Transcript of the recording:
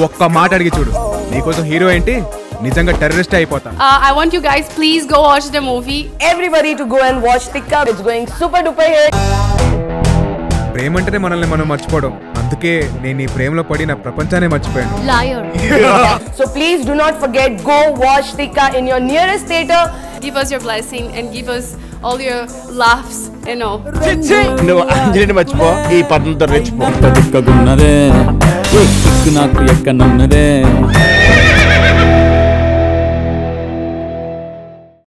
నువ్వు ఒక్క మాట అడిగి చూడు నీకోసం హీరో ఏంటి నిజంగా టెర్రరిస్ట్ అయిపోతా Uh, I want you guys please go watch the movie. Everybody to go and watch Tikka. It's going super duper hit. ప్రేమ అంటేనే మనల్ని మనం మర్చిపోవడం అందుకే నేను ఈ ప్రేమలో పడి నా ప్రపంచాన్ని మర్చిపోయాను Liar. So please do not forget, go watch Tikka in your nearest theater. give us your blessing and give us all your laughs, you know. నువ్వు అంజలిని మర్చిపో ఈ పద్మంతో రెచ్చిపో తిక్కగున్నదే కిక్కు నాకు ఎక్కనున్నదే